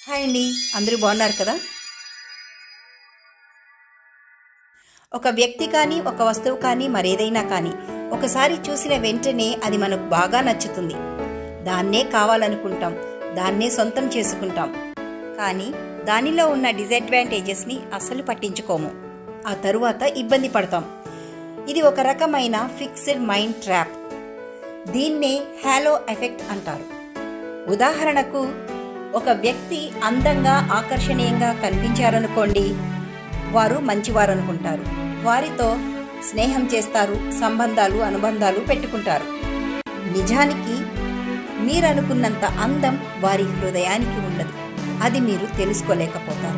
hi అండి అందరూ బాగున్నారు కదా ఒక వ్యక్తి కానీ ఒక వస్తువు కానీ మరేదైనా కానీ ఒకసారి చూసిన వెంటనే అది మనకు బాగా నచ్చుతుంది దాన్నే కావాలనుకుంటాం దాన్నే సొంతం చేసుకుంటాం కానీ దానిలో ఉన్న డిసడ్వాంటేజెస్ని అస్సలు పట్టించుకోము ఆ తరువాత ఇబ్బంది పడతాం ఇది ఒక రకమైన ఫిక్స్డ్ మైండ్ ట్రాప్ దీన్నే హ్యాలో ఎఫెక్ట్ అంటారు ఉదాహరణకు ఒక వ్యక్తి అందంగా ఆకర్షణీయంగా కనిపించారనుకోండి వారు మంచివారు అనుకుంటారు వారితో స్నేహం చేస్తారు సంబంధాలు అనుబంధాలు పెట్టుకుంటారు నిజానికి మీరనుకున్నంత అందం వారి హృదయానికి ఉండదు అది మీరు తెలుసుకోలేకపోతారు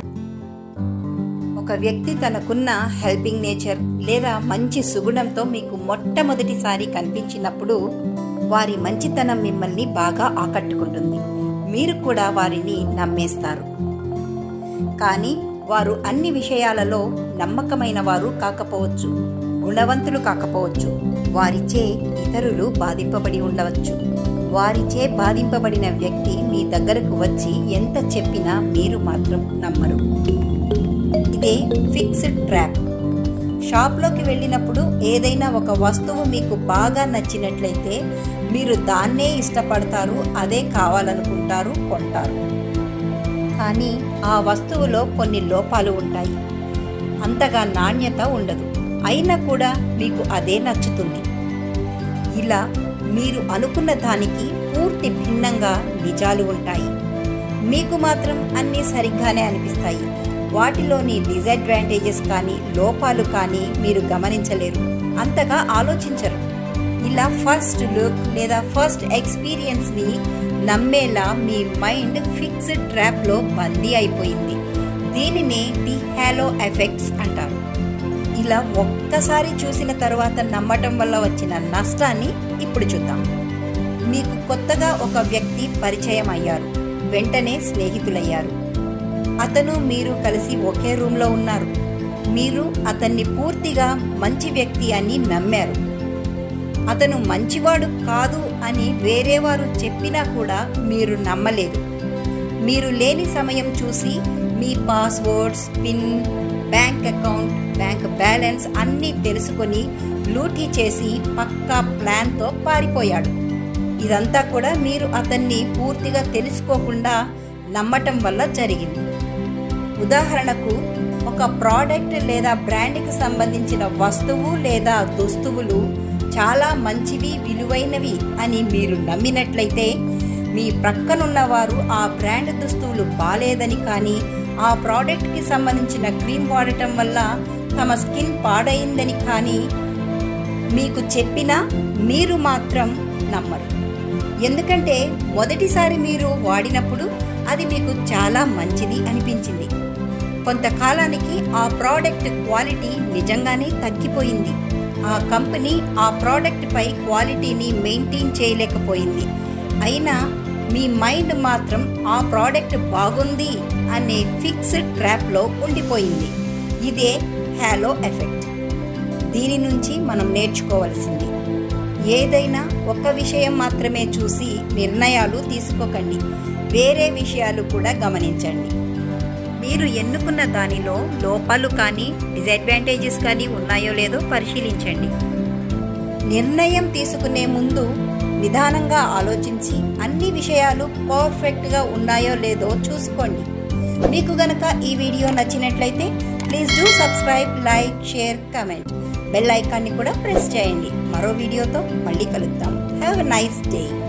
ఒక వ్యక్తి తనకున్న హెల్పింగ్ నేచర్ లేదా మంచి సుగుణంతో మీకు మొట్టమొదటిసారి కనిపించినప్పుడు వారి మంచితనం మిమ్మల్ని బాగా ఆకట్టుకుంటుంది మీరు కూడా వారిని నమ్మేస్తారు కానీ వారు అన్ని విషయాలలో నమ్మకమైన వారు కాకపోవచ్చు గుణవంతులు కాకపోవచ్చు వారిచే ఇతరులు బాధింపబడి ఉండవచ్చు వారిచే బాధింపబడిన వ్యక్తి మీ దగ్గరకు వచ్చి ఎంత చెప్పినా మీరు మాత్రం నమ్మరు ఇదే ఫిక్స్డ్ ట్రాప్ షాప్లోకి వెళ్ళినప్పుడు ఏదైనా ఒక వస్తువు మీకు బాగా నచ్చినట్లయితే మీరు దాన్నే ఇష్టపడతారు అదే కావాలనుకుంటారు కొంటారు కానీ ఆ వస్తువులో కొన్ని లోపాలు ఉంటాయి అంతగా నాణ్యత ఉండదు అయినా కూడా మీకు అదే నచ్చుతుంది ఇలా మీరు అనుకున్న దానికి పూర్తి భిన్నంగా నిజాలు ఉంటాయి మీకు మాత్రం అన్నీ సరిగ్గానే అనిపిస్తాయి వాటిలోని డిసడ్వాంటేజెస్ కానీ లోపాలు కానీ మీరు గమనించలేరు అంతగా ఆలోచించరు ఇలా ఫస్ట్ లుక్ లేదా ఫస్ట్ ఎక్స్పీరియన్స్ని నమ్మేలా మీ మైండ్ ఫిక్స్డ్ ట్రాప్లో బందీ అయిపోయింది దీనినే ది హ్యాలో ఎఫెక్ట్స్ అంటారు ఇలా ఒక్కసారి చూసిన తర్వాత నమ్మటం వల్ల వచ్చిన నష్టాన్ని ఇప్పుడు చూద్దాం మీకు కొత్తగా ఒక వ్యక్తి పరిచయం అయ్యారు వెంటనే స్నేహితులయ్యారు అతను మీరు కలిసి ఒకే రూమ్లో ఉన్నారు మీరు అతన్ని పూర్తిగా మంచి వ్యక్తి అని నమ్మారు అతను మంచివాడు కాదు అని వేరేవారు చెప్పినా కూడా మీరు నమ్మలేదు మీరు లేని సమయం చూసి మీ passwords pin bank account bank balance అన్నీ తెలుసుకొని లూటీ చేసి పక్కా ప్లాన్తో పారిపోయాడు ఇదంతా కూడా మీరు అతన్ని పూర్తిగా తెలుసుకోకుండా నమ్మటం వల్ల జరిగింది ఉదాహరణకు ఒక ప్రోడక్ట్ లేదా బ్రాండ్కి సంబంధించిన వస్తువు లేదా దుస్తువులు చాలా మంచివి విలువైనవి అని మీరు నమ్మినట్లయితే మీ ప్రక్కనున్న వారు ఆ బ్రాండ్ దుస్తువులు బాలేదని కానీ ఆ ప్రోడక్ట్కి సంబంధించిన క్రీమ్ వాడటం వల్ల తమ స్కిన్ పాడైందని కానీ మీకు చెప్పినా మీరు మాత్రం నమ్మరు ఎందుకంటే మొదటిసారి మీరు వాడినప్పుడు అది మీకు చాలా మంచిది అనిపించింది కొంతకాలానికి ఆ ప్రోడక్ట్ క్వాలిటీ నిజంగానే తగ్గిపోయింది ఆ కంపెనీ ఆ ప్రోడక్ట్ పై క్వాలిటీని మెయింటైన్ చేయలేకపోయింది అయినా మీ మైండ్ మాత్రం ఆ ప్రోడక్ట్ బాగుంది అనే ఫిక్స్డ్ ట్రాప్లో ఉండిపోయింది ఇదే హ్యాలో ఎఫెక్ట్ దీని నుంచి మనం నేర్చుకోవలసింది ఏదైనా ఒక విషయం మాత్రమే చూసి నిర్ణయాలు తీసుకోకండి వేరే విషయాలు కూడా గమనించండి మీరు ఎన్నుకున్న దానిలో లోపాలు కానీ డిసడ్వాంటేజెస్ కానీ ఉన్నాయో లేదో పరిశీలించండి నిర్ణయం తీసుకునే ముందు నిదానంగా ఆలోచించి అన్ని విషయాలు పర్ఫెక్ట్గా ఉన్నాయో లేదో చూసుకోండి మీకు గనక ఈ వీడియో నచ్చినట్లయితే please do subscribe like share comment bell ఐకాన్ని కూడా ప్రెస్ చేయండి మరో వీడియోతో మళ్ళీ కలుద్దాం హ్యావ్ ఎ నైస్ డే